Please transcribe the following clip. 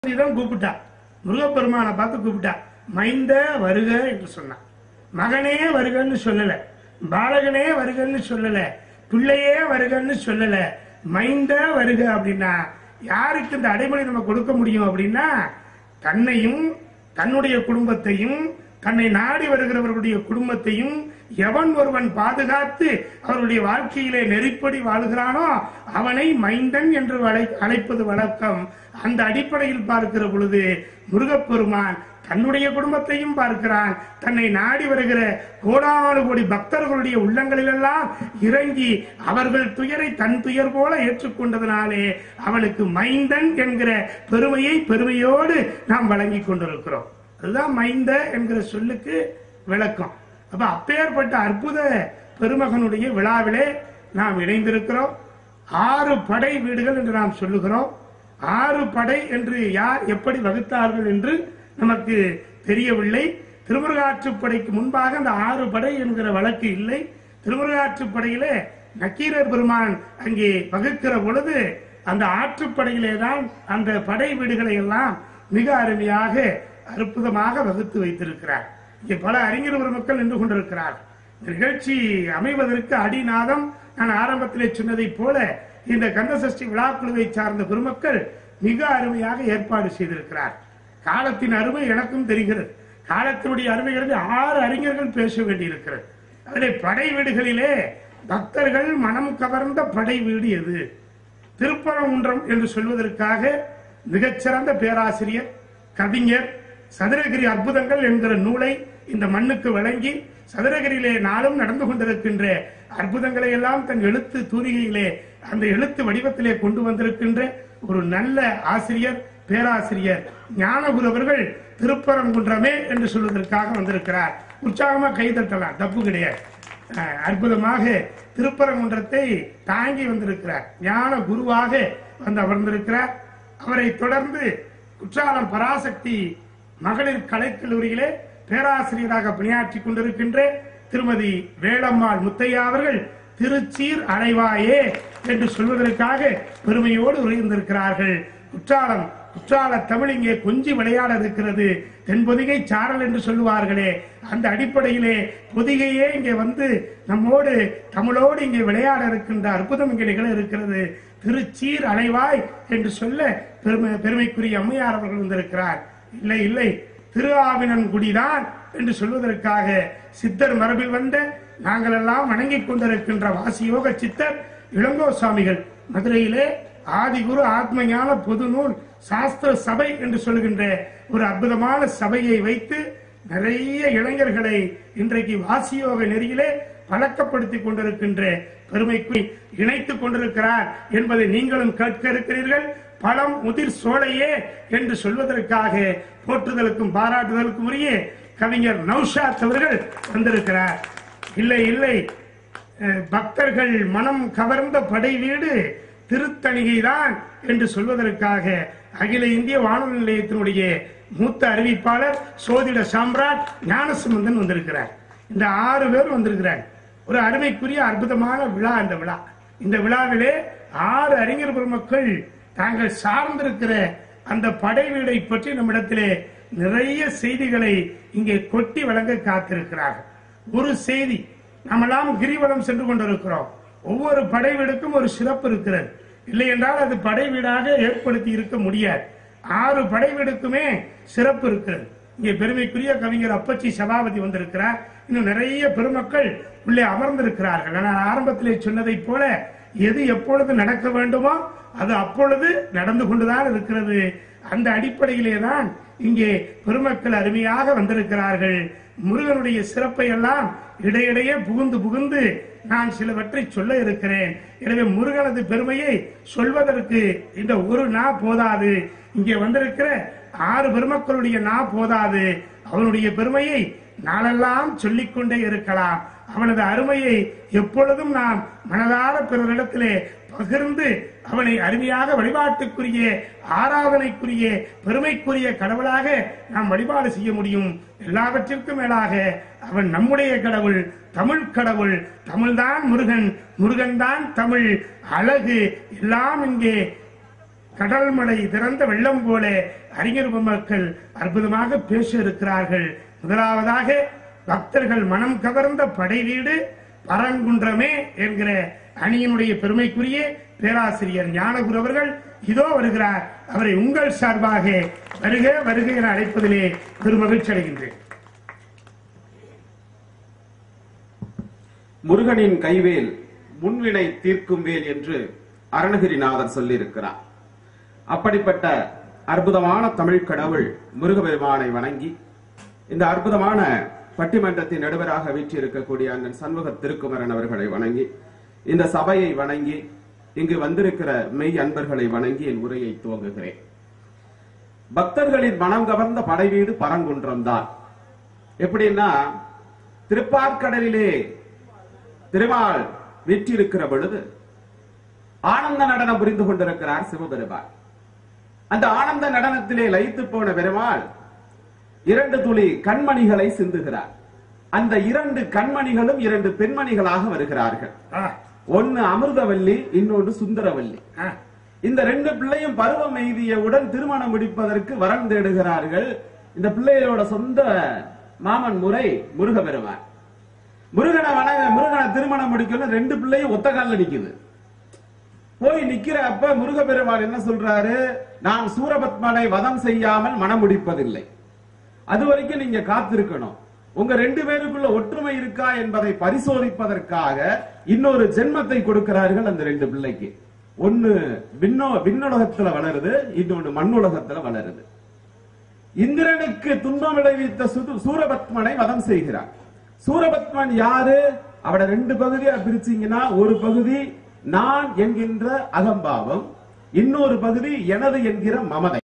தான் கூப்பிட்டா முருகப்பெருமானை பார்த்து கூப்பிட்டா மைந்த வருக என்று சொன்னான் மகனே வருகன்னு சொல்லல பாலகனே வருகன்னு சொல்லல பிள்ளையே வருகன்னு சொல்லல மைந்த வருக அப்படின்னா யாருக்கு இந்த அடைமொழி நம்ம கொடுக்க முடியும் அப்படின்னா தன்னையும் தன்னுடைய குடும்பத்தையும் தன்னை நாடி வருகிறவர்களுடைய குடும்பத்தையும் எவன் ஒருவன் பாதுகாத்து அவருடைய வாழ்க்கையிலே நெறிப்படி வாழ்கிறானோ அவனை மைந்தன் என்று வளை- அழைப்பது வழக்கம் அந்த அடிப்படையில் பார்க்கிற பொழுது முருகப்பெருமான் தன்னுடைய குடும்பத்தையும் பார்க்கிறான் தன்னை நாடி வருகிற கோடானு கோடி பக்தர்களுடைய உள்ளங்களிலெல்லாம் இறங்கி அவர்கள் துயரை தன் துயர் போல ஏற்றுக்கொண்டதனாலே அவனுக்கு மைந்தன் என்கிற பெருமையை பெருமையோடு நாம் வழங்கிக் கொண்டிருக்கிறோம் அதுதான் மைந்த என்கிற சொல்லுக்கு விளக்கம் அப்ப அப்பேற்பட்ட அற்புத பெருமகனுடைய விழாவிலே நாம் இணைந்திருக்கிறோம் ஆறு படை வீடுகள் என்று நாம் சொல்லுகிறோம் ஆறு படை என்று யார் எப்படி வகுத்தார்கள் என்று நமக்கு தெரியவில்லை திருமுருகாற்றுப்படைக்கு முன்பாக அந்த ஆறு படை என்கிற வழக்கு இல்லை திருமுருகாற்றுப்படையிலே நக்கீரர் பெருமான் அங்கே வகுக்கிற பொழுது அந்த ஆற்றுப்படையிலே தான் அந்த படை வீடுகளை எல்லாம் மிக அருமையாக அற்புதமாக வகுத்து வைத்திருக்கிறார் இங்கே பல அறிஞர் பெருமக்கள் நின்று கொண்டிருக்கிறார் இந்த நிகழ்ச்சி அமைவதற்கு அடிநாதம் நான் ஆரம்பத்திலே சொன்னதைப் போல இந்த கந்தசஷ்டி விழாக்குழுவை சார்ந்த பெருமக்கள் மிக அருமையாக ஏற்பாடு செய்திருக்கிறார் காலத்தின் அருமை எனக்கும் தெரிகிறது காலத்தினுடைய அருமைகளை ஆறு அறிஞர்கள் பேச வேண்டியிருக்கிறது அதிலே படை வீடுகளிலே பக்தர்கள் மனம் கவர்ந்த படை வீடு எது திருப்பரங்குன்றம் என்று சொல்வதற்காக மிகச்சிறந்த பேராசிரியர் கவிஞர் சதுரகிரி அற்புதங்கள் என்கிற நூலை இந்த மண்ணுக்கு வழங்கி சதுரகிரியிலே நாளும் நடந்து கொண்டிருக்கின்ற அற்புதங்களை எல்லாம் தன் எழுத்து தூரிகையிலே அந்த எழுத்து வடிவத்திலே கொண்டு வந்திருக்கின்ற ஒரு நல்ல ஆசிரியர் பேராசிரியர் ஞானகுரு அவர்கள் திருப்பரங்குன்றமே என்று சொல்வதற்காக வந்திருக்கிறார் உற்சாகமா கைதட்டலாம் தப்பு கிடையாது அஹ், அற்புதமாக திருப்பரங்குன்றத்தை தாங்கி வந்திருக்கிறார் ஞான குருவாக வந்து அமர்ந்திருக்கிறார் அவரை தொடர்ந்து குற்றாலம் பராசக்தி மகளிர் கலைக்கல்லூரியிலே பேராசிரியராக பணியாற்றி கொண்டிருக்கின்ற திருமதி வேளம்மாள் முத்தையா அவர்கள் திருச்சீர் அடைவாயே என்று சொல்வதற்காக பெருமையோடு உயர்ந்திருக்கிறார்கள் குற்றாலம் குற்றால தமிழ் இங்கே கொஞ்சி விளையாட இருக்கிறது தென்பொதிகை சாரல் என்று சொல்லுவார்களே அந்த அடிப்படையிலே பொதிகையே இங்கே வந்து நம்மோடு தமிழோடு இங்கே விளையாட இருக்கின்ற அற்புதம் இங்கே நிகழ இருக்கிறது திருச்சீர் அலைவாய் என்று சொல்ல பெருமை பெருமைக்குரிய அம்மையார் அவர்கள் வந்திருக்கிறார் இல்லை இல்லை திரு ஆவினன்குடிதான் என்று சொல்வதற்காக சித்தர் மரபில் வந்த நாங்கள் எல்லாம் வணங்கிக் கொண்டிருக்கின்ற வாசியோக சித்தர் இளங்கோ சுவாமிகள் மதுரையிலே ஆதிகுரு ஆத்மஞான பொது நூல் சாஸ்திர சபை என்று சொல்கின்ற ஒரு அற்புதமான சபையை வைத்து நிறைய இளைஞர்களை இன்றைக்கு வாசியோக நெறியிலே பழக்கப்படுத்திக் கொண்டிருக்கின்ற பெருமைக்கு இணைத்துக் கொண்டிருக்கிறார் என்பதை நீங்களும் கேட்க இருக்கிறீர்கள் பழம் முதிர் சோலையே என்று சொல்வதற்காக போற்றுதலுக்கும் பாராட்டுதலுக்கும் உரிய கவிஞர் நௌஷாத் அவர்கள் வந்திருக்கிறார் இல்லை இல்லை அஹ், பக்தர்கள் மனம் கவர்ந்த படை வீடு திருத்தணிகைதான் என்று சொல்வதற்காக அகில இந்திய வானொலி நிலையத்தினுடைய மூத்த அறிவிப்பாளர் சோதிட சாம்ராட் ஞானசம்பந்தன் வந்திருக்கிறார் இந்த ஆறு பேர் வந்திருக்கிறார் ஒரு அருமைக்குரிய அற்புதமான விழா இந்த விழா இந்த விழாவிலே ஆறு அறிஞர் பெருமக்கள் தாங்கள் சார்ந்திருக்கிற அந்த படை வீடை பற்றி நம்மிடத்திலே நிறைய செய்திகளை இங்கே கொட்டி வழங்க காத்திருக்கிறார்கள் ஒரு செய்தி நாமெல்லாம் கிரிவலம் சென்று கொண்டிருக்கிறோம் ஒவ்வொரு படை வீடுக்கும் ஒரு சிறப்பு இருக்கிறது இல்லை என்றால் அது படை வீடாக ஏற்படுத்தி இருக்க முடியாது ஆறு படை வீடுக்குமே சிறப்பு இருக்கிறது இங்கே பெருமைக்குரிய கவிஞர் அப்பச்சி சபாபதி வந்திருக்கிறார் இன்னும் நிறைய பெருமக்கள் உள்ளே அமர்ந்திருக்கிறார்கள் நான் ஆரம்பத்திலே சொன்னதைப் போல எது எப்பொழுது நடக்க வேண்டுமோ அது அப்பொழுது நடந்து கொண்டுதான் இருக்கிறது அந்த அடிப்படையிலே தான் இங்கே பெருமக்கள் அருமையாக வந்திருக்கிறார்கள் முருகனுடைய சிறப்பை எல்லாம் இடையிடையே புகுந்து புகுந்து நான் சிலவற்றை சொல்ல இருக்கிறேன் எனவே முருகனது பெருமையை சொல்வதற்கு இந்த ஒரு நா போதாது இங்கே வந்திருக்கிற ஆறு பெருமக்களுடைய நா போதாது அவனுடைய பெருமையை நாளெல்லாம் சொல்லிக்கொண்டே இருக்கலாம் அவனது அருமையை எப்பொழுதும் நாம் மனதார பிறரிடத்திலே பகிர்ந்து அவனை அருமையாக வழிபாட்டுக்குரிய ஆராதனைக்குரிய பெருமைக்குரிய கடவுளாக நாம் வழிபாடு செய்ய முடியும் எல்லாவற்றிற்கும் மேலாக அவன் நம்முடைய கடவுள் தமிழ் கடவுள் தமிழ்தான் முருகன் முருகன் தான் தமிழ் அழகு எல்லாம் இங்கே கடல் மழை திறந்த வெள்ளம் போல அறிஞர் மக்கள் அற்புதமாக பேச இருக்கிறார்கள் முதலாவதாக பக்தர்கள் மனம் கவர்ந்த படை வீடு பரங்குன்றமே என்கிற அணியினுடைய பெருமைக்குரிய பேராசிரியர் ஞானகுரு அவர்கள் இதோ வருகிறார் அவரை உங்கள் சார்பாக வருக வருக என அழைப்பதிலே பெருமகிழ்ச்சி அடைகின்றேன் முருகனின் கைவேல் முன்வினை தீர்க்கும் வேல் என்று அருணகிரிநாதர் சொல்லியிருக்கிறார் அப்படிப்பட்ட அற்புதமான தமிழ் கடவுள் முருகபெருமானை வணங்கி இந்த அற்புதமான பட்டிமன்றத்தின் நடுவராக வீற்றிருக்கக்கூடிய அண்ணன் சண்முக திருக்குமரன் அவர்களை வணங்கி இந்த சபையை வணங்கி இங்கு வந்திருக்கிற மெய் அன்பர்களை வணங்கி என் உரையை துவங்குகிறேன் பக்தர்களின் மனம் கவர்ந்த படைவீடு பரங்குன்றம் தான் எப்படின்னா திருப்பார்கடலிலே திருமால் வீற்றிருக்கிற பொழுது ஆனந்த நடனம் புரிந்து கொண்டிருக்கிறார் சிவபெருமான் அந்த ஆனந்த நடனத்திலே லயித்து போன பெருமாள் இரண்டு துளி கண்மணிகளை சிந்துகிறார் அந்த இரண்டு கண்மணிகளும் இரண்டு பெண்மணிகளாக வருகிறார்கள் ஆ, ஒன்னு அமிர்தவல்லி இன்னொன்று சுந்தரவல்லி ஆ, இந்த ரெண்டு பிள்ளையும் பருவம் எய்தியவுடன் திருமணம் முடிப்பதற்கு வரன் தேடுகிறார்கள் இந்த பிள்ளைகளோட சொந்த மாமன் முறை முருகபெருமான் முருகனை வணங்க முருகனை திருமணம் முடிக்கணும் ரெண்டு பிள்ளையும் ஒத்த கால்ல நிக்குது போய் நிக்கிற அப்ப முருகபெருமான் என்ன சொல்றாரு நான் சூரபத்மனை வதம் செய்யாமல் மனம் முடிப்பதில்லை அது வரைக்கும் நீங்க காத்திருக்கணும் உங்க ரெண்டு பேருக்குள்ள ஒற்றுமை இருக்கா என்பதை பரிசோதிப்பதற்காக இன்னொரு ஜென்மத்தை கொடுக்கிறார்கள் அந்த ரெண்டு பிள்ளைக்கு ஒன்னு விண்ணோ விண்ணுலகத்துல வளருது இன்னொன்னு மண்ணுலகத்துல வளருது இந்திரனுக்கு துன்பம் விளைவித்த சுது- சூரபத்மனை வதம் செய்கிறார் சூரபத்மன் யாரு அவட ரெண்டு பகுதியா பிரிச்சீங்கன்னா ஒரு பகுதி நான் என்கின்ற அகம்பாவம் இன்னொரு பகுதி எனது என்கிற மமதை